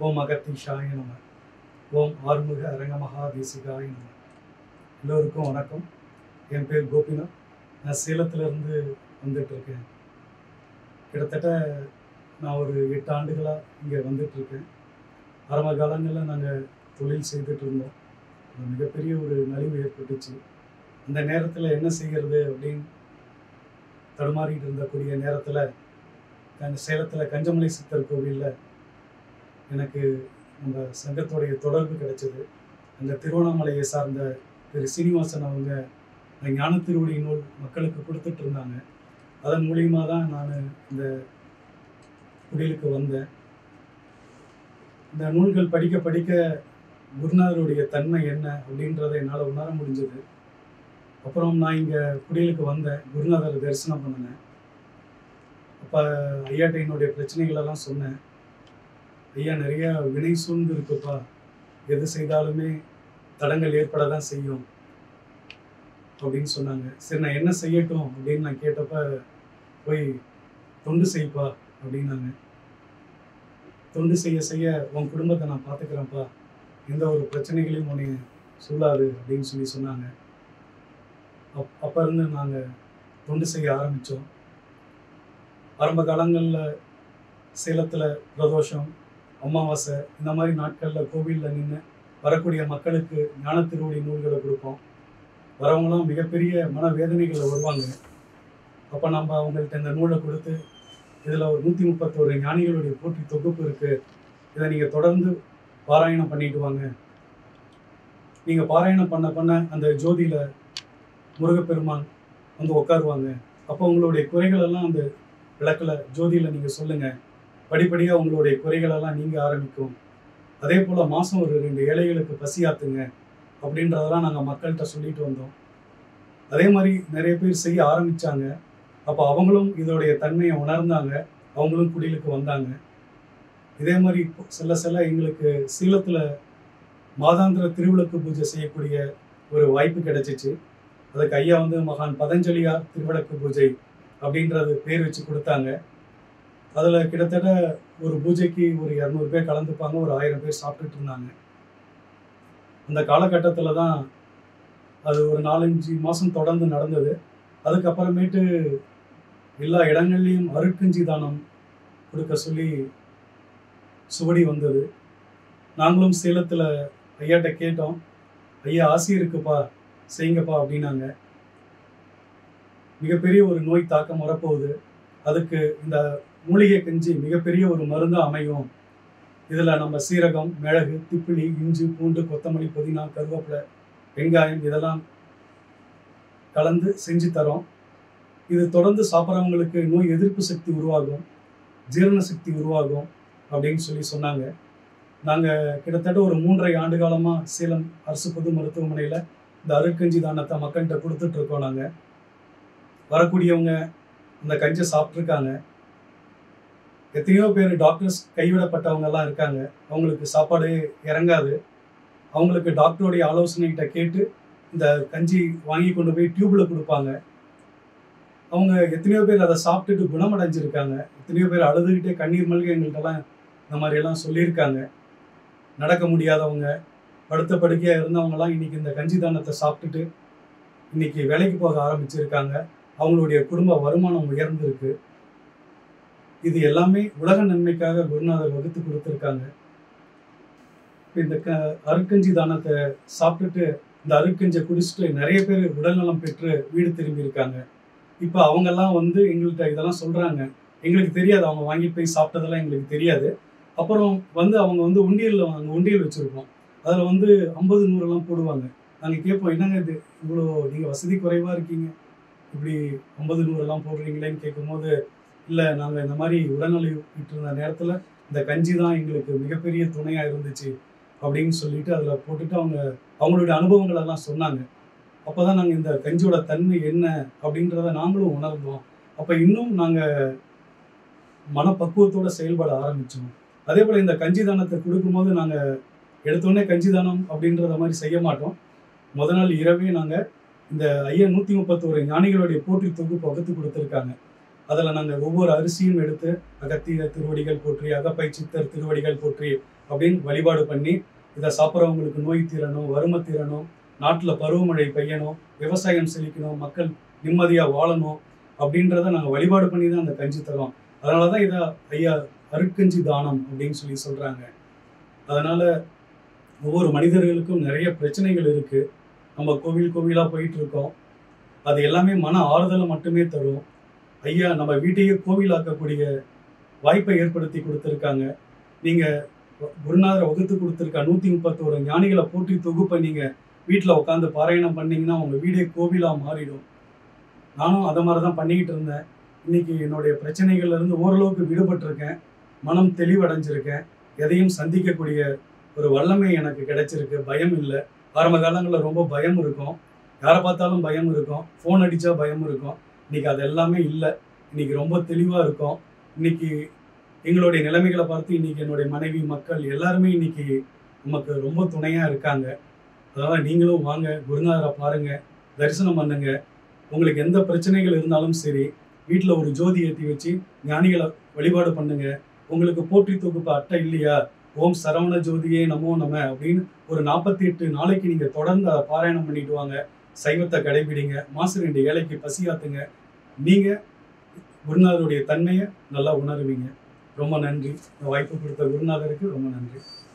ஓம் அகத்தீஷாய நம ஓம் ஆறுமுக அரங்கமகா தேசிகாய நம எல்லோருக்கும் வணக்கம் என் பேர் கோபிநாத் நான் சேலத்திலேருந்து வந்துட்டு இருக்கேன் கிட்டத்தட்ட நான் ஒரு எட்டு ஆண்டுகளாக இங்கே வந்துட்டு இருக்கேன் ஆரம்ப காலங்களில் நாங்கள் தொழில் செய்துட்டு இருந்தோம் அது மிகப்பெரிய ஒரு நலிவு ஏற்பட்டுச்சு அந்த நேரத்தில் என்ன செய்கிறது அப்படின்னு தடுமாறிட்டு இருந்தக்கூடிய நேரத்தில் அந்த சேலத்தில் கஞ்சமலை சித்தர் கோவிலில் எனக்கு நம்ம சங்கத்தோடைய தொடர்பு கிடைச்சது அந்த திருவண்ணாமலையை சார்ந்த திரு சீனிவாசன் அவங்க அந்த ஞான திருவடி நூல் மக்களுக்கு கொடுத்துட்டு இருந்தாங்க அதன் மூலியமாக தான் நான் இந்த குடிலுக்கு வந்தேன் இந்த நூல்கள் படிக்க படிக்க குருநாதருடைய தன்மை என்ன அப்படின்றத என்னால் உணர முடிஞ்சது அப்புறம் நான் இங்கே குடிலுக்கு வந்தேன் குருநாதரை தரிசனம் பண்ணினேன் அப்போ ஐயாட்ட என்னுடைய பிரச்சனைகளெல்லாம் சொன்னேன் ஐயா நிறைய வினை சூழ்ந்து இருக்குப்பா எது செய்தாலுமே தடங்கள் ஏற்பட தான் செய்யும் அப்படின்னு சொன்னாங்க சரி நான் என்ன செய்யட்டும் அப்படின்னு நான் கேட்டப்ப போய் தொண்டு செய்ப்பா அப்படின்னாங்க தொண்டு செய்ய செய்ய உன் குடும்பத்தை நான் பார்த்துக்கிறேன்ப்பா எந்த ஒரு பிரச்சனைகளையும் உன்னை சொல்லாது அப்படின்னு சொல்லி சொன்னாங்க அப் அப்போ இருந்து நாங்கள் தொண்டு செய்ய ஆரம்பித்தோம் ஆரம்ப காலங்களில் சேலத்தில் பிரதோஷம் அமாவாசை இந்த மாதிரி நாட்களில் கோவிலில் நின்று வரக்கூடிய மக்களுக்கு ஞான திருவடி நூல்களை கொடுப்போம் வரவங்களாம் மிகப்பெரிய மனவேதனைகளில் வருவாங்க அப்போ நம்ம அவங்கள்ட்ட இந்த நூலை கொடுத்து இதில் ஒரு நூற்றி முப்பத்தோரு ஞானிகளுடைய போட்டி தொகுப்பு இருக்குது இதை நீங்கள் தொடர்ந்து பாராயணம் பண்ணிட்டு வாங்க நீங்கள் பாராயணம் பண்ண பண்ண அந்த ஜோதியில் முருகப்பெருமான் வந்து உட்காருவாங்க அப்போ உங்களுடைய குறைகள் எல்லாம் அந்த விளக்கில் ஜோதியில் நீங்கள் சொல்லுங்கள் படிப்படியாக உங்களுடைய குறைகளெல்லாம் நீங்க ஆரம்பிக்கும் அதே போல் மாதம் ஒரு ரெண்டு ஏழைகளுக்கு பசியாத்துங்க அப்படின்றதெல்லாம் நாங்கள் மக்கள்கிட்ட சொல்லிட்டு வந்தோம் அதே மாதிரி நிறைய பேர் செய்ய ஆரம்பித்தாங்க அப்போ அவங்களும் இதோடைய தன்மையை உணர்ந்தாங்க அவங்களும் குடிலுக்கு வந்தாங்க இதே மாதிரி இப்போ செல்ல செல்ல எங்களுக்கு சீலத்தில் மாதாந்திர திருவிளக்கு பூஜை செய்யக்கூடிய ஒரு வாய்ப்பு கிடைச்சிச்சு அதுக்கு ஐயா வந்து மகான் பதஞ்சலியார் திருவிளக்கு பூஜை அப்படின்றது பேர் வச்சு கொடுத்தாங்க அதில் கிட்டத்தட்ட ஒரு பூஜைக்கு ஒரு இரநூறு பேர் கலந்துப்பாங்க ஒரு ஆயிரம் பேர் சாப்பிட்டுட்டு இருந்தாங்க அந்த காலகட்டத்தில் தான் அது ஒரு நாலஞ்சு மாதம் தொடர்ந்து நடந்தது அதுக்கப்புறமேட்டு எல்லா இடங்கள்லையும் அருட்கஞ்சி தானம் கொடுக்க சொல்லி சுவடி வந்தது நாங்களும் சேலத்தில் ஐயாட்ட கேட்டோம் ஐயா ஆசி இருக்குப்பா செய்யுங்கப்பா அப்படின்னாங்க மிகப்பெரிய ஒரு நோய் தாக்கம் வரப்போகுது அதுக்கு இந்த மூலிகை கஞ்சி மிகப்பெரிய ஒரு மருந்தாக அமையும் இதில் நம்ம சீரகம் மிளகு திப்பிலி இஞ்சி பூண்டு கொத்தமல்லி புதினா கருவேப்பிலை வெங்காயம் இதெல்லாம் கலந்து செஞ்சு தரோம் இது தொடர்ந்து சாப்பிட்றவங்களுக்கு நோய் எதிர்ப்பு சக்தி உருவாகும் ஜீரண சக்தி உருவாகும் அப்படின்னு சொல்லி சொன்னாங்க நாங்கள் கிட்டத்தட்ட ஒரு மூன்றரை ஆண்டு காலமாக சேலம் அரசு பொது மருத்துவமனையில் இந்த அருட்கஞ்சி தானத்தை மக்கள்கிட்ட கொடுத்துட்ருக்கோம் நாங்கள் வரக்கூடியவங்க அந்த கஞ்சி சாப்பிட்ருக்காங்க எத்தனையோ பேர் டாக்டர்ஸ் கைவிடப்பட்டவங்கெல்லாம் இருக்காங்க அவங்களுக்கு சாப்பாடு இறங்காது அவங்களுக்கு டாக்டருடைய ஆலோசனைகிட்ட கேட்டு இந்த கஞ்சி வாங்கி கொண்டு போய் டியூப்பில் கொடுப்பாங்க அவங்க எத்தனையோ பேர் அதை சாப்பிட்டுட்டு குணமடைஞ்சிருக்காங்க எத்தனையோ பேர் அழுதுகிட்டே கண்ணீர் மல்க எங்கள்கிட்டலாம் இந்த மாதிரியெல்லாம் சொல்லியிருக்காங்க நடக்க முடியாதவங்க படுத்த படுக்கையாக இருந்தவங்கலாம் இன்னைக்கு இந்த கஞ்சி தானத்தை சாப்பிட்டுட்டு இன்னைக்கு வேலைக்கு போக ஆரம்பிச்சிருக்காங்க அவங்களுடைய குடும்ப வருமானம் உயர்ந்திருக்கு இது எல்லாமே உலக நன்மைக்காக குருநாதர் வகுத்து கொடுத்துருக்காங்க இந்த க அருக்கஞ்சி தானத்தை சாப்பிட்டுட்டு இந்த அருக்கஞ்சை குடிச்சிட்டு நிறைய பேர் உடல்நலம் பெற்று வீடு திரும்பி இருக்காங்க இப்போ அவங்கெல்லாம் வந்து எங்கள்கிட்ட இதெல்லாம் சொல்கிறாங்க எங்களுக்கு தெரியாது அவங்க வாங்கிட்டு போய் சாப்பிட்டதெல்லாம் எங்களுக்கு தெரியாது அப்புறம் வந்து அவங்க வந்து உண்டியலில் அங்கே உண்டியல் வச்சுருப்போம் அதில் வந்து ஐம்பது நூறுலாம் போடுவாங்க நாங்கள் கேட்போம் என்னங்க இது இவ்வளோ நீங்கள் வசதி குறைவாக இருக்கீங்க இப்படி ஐம்பது நூறுலாம் போடுறீங்களேன்னு கேட்கும்போது இல்லை நாங்கள் இந்த மாதிரி உடல்நிலை விட்டு இருந்த நேரத்தில் இந்த கஞ்சி தான் எங்களுக்கு மிகப்பெரிய துணையாக இருந்துச்சு அப்படின்னு சொல்லிட்டு அதில் போட்டுட்டு அவங்க அவங்களுடைய அனுபவங்கள் எல்லாம் சொன்னாங்க அப்போ தான் நாங்கள் இந்த கஞ்சியோட தன்மை என்ன அப்படின்றத நாங்களும் உணர்ந்தோம் அப்போ இன்னும் நாங்கள் மனப்பக்குவத்தோட செயல்பட ஆரம்பித்தோம் அதே போல் இந்த கஞ்சி தானத்தை கொடுக்கும்போது நாங்கள் எடுத்தோடனே கஞ்சி தானம் அப்படின்றத மாதிரி செய்ய மாட்டோம் முத நாள் இரவே நாங்கள் இந்த ஐயா நூற்றி முப்பத்தோரு ஞானிகளுடைய போற்றி தொகுப்பு வகுத்து கொடுத்துருக்காங்க அதில் நாங்கள் ஒவ்வொரு அரிசியும் எடுத்து அகத்திய திருவடிகள் போற்றி அகப்பை சித்தர் திருவடிகள் போற்றி அப்படின்னு வழிபாடு பண்ணி இதை சாப்பிட்றவங்களுக்கு நோய் தீரணும் வறுமை தீரணும் நாட்டில் பருவமழை பெய்யணும் விவசாயம் செழிக்கணும் மக்கள் நிம்மதியாக வாழணும் அப்படின்றத நாங்கள் வழிபாடு பண்ணி தான் அந்த கஞ்சி தரோம் அதனால தான் இதை ஐயா அருட்கஞ்சி தானம் அப்படின்னு சொல்லி சொல்கிறாங்க அதனால் ஒவ்வொரு மனிதர்களுக்கும் நிறைய பிரச்சனைகள் இருக்குது நம்ம கோவில் கோவிலாக போயிட்டு இருக்கோம் அது எல்லாமே மன ஆறுதலை மட்டுமே தரும் ஐயா நம்ம வீட்டையே கோவிலாக்கக்கூடிய வாய்ப்பை ஏற்படுத்தி கொடுத்துருக்காங்க நீங்கள் குருநாதரை வகுத்து கொடுத்துருக்க நூற்றி முப்பத்தோரு ஞானிகளை போற்றி தொகுப்பை நீங்கள் வீட்டில் உட்காந்து பாராயணம் பண்ணீங்கன்னா உங்கள் வீடே கோவிலாக மாறிடும் நானும் அதை மாதிரி தான் பண்ணிக்கிட்டு இருந்தேன் இன்னைக்கு என்னுடைய பிரச்சனைகள்ல இருந்து ஓரளவுக்கு விடுபட்டிருக்கேன் மனம் தெளிவடைஞ்சிருக்கேன் எதையும் சந்திக்கக்கூடிய ஒரு வல்லமை எனக்கு கிடைச்சிருக்கு பயம் இல்லை ஆரம்ப காலங்களில் ரொம்ப பயம் இருக்கும் யாரை பார்த்தாலும் பயம் இருக்கும் ஃபோன் அடித்தா பயம் இருக்கும் இன்னைக்கு அது எல்லாமே இல்லை இன்னைக்கு ரொம்ப தெளிவாக இருக்கும் இன்னைக்கு எங்களுடைய நிலைமைகளை பார்த்து இன்னைக்கு என்னுடைய மனைவி மக்கள் எல்லாருமே இன்னைக்கு நமக்கு ரொம்ப துணையாக இருக்காங்க அதனால் நீங்களும் வாங்க குருநாதரை பாருங்க தரிசனம் பண்ணுங்க உங்களுக்கு எந்த பிரச்சனைகள் இருந்தாலும் சரி வீட்டில் ஒரு ஜோதி ஏற்றி வச்சு ஞானிகளை வழிபாடு பண்ணுங்க உங்களுக்கு போற்றி தொகுப்பு அட்டை இல்லையா ஓம் சரவண ஜோதியே நமோ நம அப்படின்னு ஒரு நாற்பத்தி எட்டு நாளைக்கு நீங்கள் தொடர்ந்து அதை பாராயணம் பண்ணிட்டு வாங்க சைவத்தை கடைபிடிங்க மாசு ரெண்டு ஏழைக்கு பசியாத்துங்க நீங்கள் குருநாதருடைய தன்மையை நல்லா உணருவீங்க ரொம்ப நன்றி இந்த வாய்ப்பு கொடுத்த குருநாதருக்கு ரொம்ப நன்றி